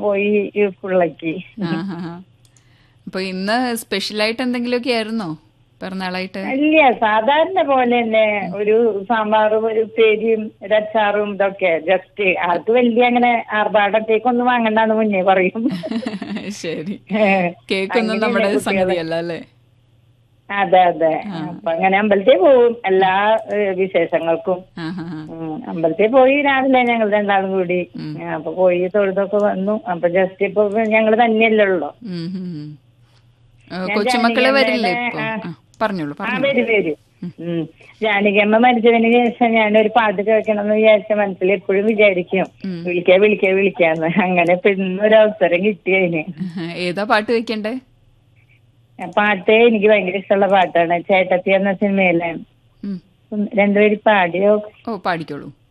പോയി ഫുള്ളാക്കി ആഹാ. അപ്പൊ ഇന്ന് സ്പെഷ്യലായിട്ട് എന്തെങ്കിലുമൊക്കെ ആയിരുന്നോ പിറന്നാളായിട്ട് ഇല്ല സാധാരണ പോലെ തന്നെ ഒരു സാമ്പാറും ഒരു ഉപ്പേരിയും ഒരു അച്ചാറും ഇതൊക്കെ ജസ്റ്റ് അത് വലിയ അങ്ങനെ ആർഭാടത്തേക്കൊന്നും വാങ്ങണ്ടെന്ന് മുന്നേ പറയും ശരി ഏഹ്. കേക്കൊന്നും അങ്ങനെയല്ലേ നമ്മുടെ കുട്ടികള്. സംഗതിയല്ല അല്ലേ അതെ അതെ അപ്പൊ അങ്ങനെ അമ്പലത്തിൽ പോവും എല്ലാ ഏഹ്, വിശേഷങ്ങൾക്കും ആഹാ. ഉം, അമ്പലത്തിൽ പോയി രാവിലെ ഞങ്ങൾ രണ്ടാളും കൂടി അപ്പൊ പോയി തൊഴുതൊക്കെ വന്നു അപ്പൊ ജസ്റ്റ് ഇപ്പൊ ഞങ്ങൾ തന്നെയല്ലേ ഉള്ളൂ ഉം, ഉം, ഉം. ഏ, കൊച്ചുമക്കള് വരില്ലേ ഇപ്പൊ ആ. ആ, പറഞ്ഞോളൂ ആ പറഞ്ഞോളൂ വരും വരും ഉം. ജാനകിയമ്മ മരിച്ചതിന് ശേഷം ഞാനൊരു പാട്ട് കേൾക്കണം എന്ന് വിചാരിച്ച മനസ്സിൽ എപ്പോഴും വിചാരിക്കും വിളിക്കാ വിളിക്കാ വിളിക്കാന്ന് അങ്ങനെ ഇപ്പൊ ഇന്നൊരു അവസരം കിട്ടി അതിന് ഏതാ പാട്ട് വെക്കണ്ടേ ആ പാട്ട് എനിക്ക് ഭയങ്കര ഇഷ്ടമുള്ള പാട്ടാണ് ചേട്ടത്തി എന്ന സിനിമയിലെ ഉം. ഉം, രണ്ടുപേരും പാടിയോ ഓ പാടിക്കോളൂ